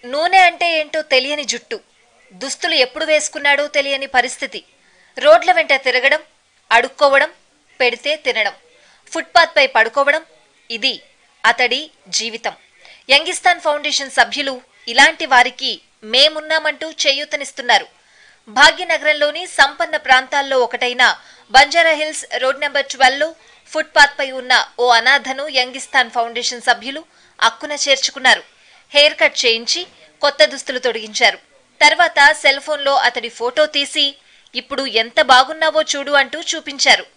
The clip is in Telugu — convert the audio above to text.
నూనె అంటే ఏంటో తెలియని జుట్టు దుస్తులు ఎప్పుడు వేసుకున్నాడో తెలియని పరిస్థితి రోడ్ల వెంట తిరగడం అడుక్కోవడం పెడితే తినడం ఫుట్పాత్పై పడుకోవడం ఇది అతడి జీవితం యంగిస్తాన్ ఫౌండేషన్ సభ్యులు ఇలాంటి వారికి మేమున్నామంటూ చేయూతనిస్తున్నారు భాగ్యనగరంలోని సంపన్న ప్రాంతాల్లో ఒకటైన బంజారాహిల్స్ రోడ్ నెంబర్ ట్వెల్వ్లో ఫుట్పాత్పై ఉన్న ఓ అనాథను యంగిస్తాన్ ఫౌండేషన్ సభ్యులు అక్కున చేర్చుకున్నారు హెయిర్ కట్ చేయించి కొత్త దుస్తులు తొడిగించారు తర్వాత సెల్ ఫోన్లో అతడి ఫోటో తీసి ఇప్పుడు ఎంత బాగున్నావో చూడు అంటూ చూపించారు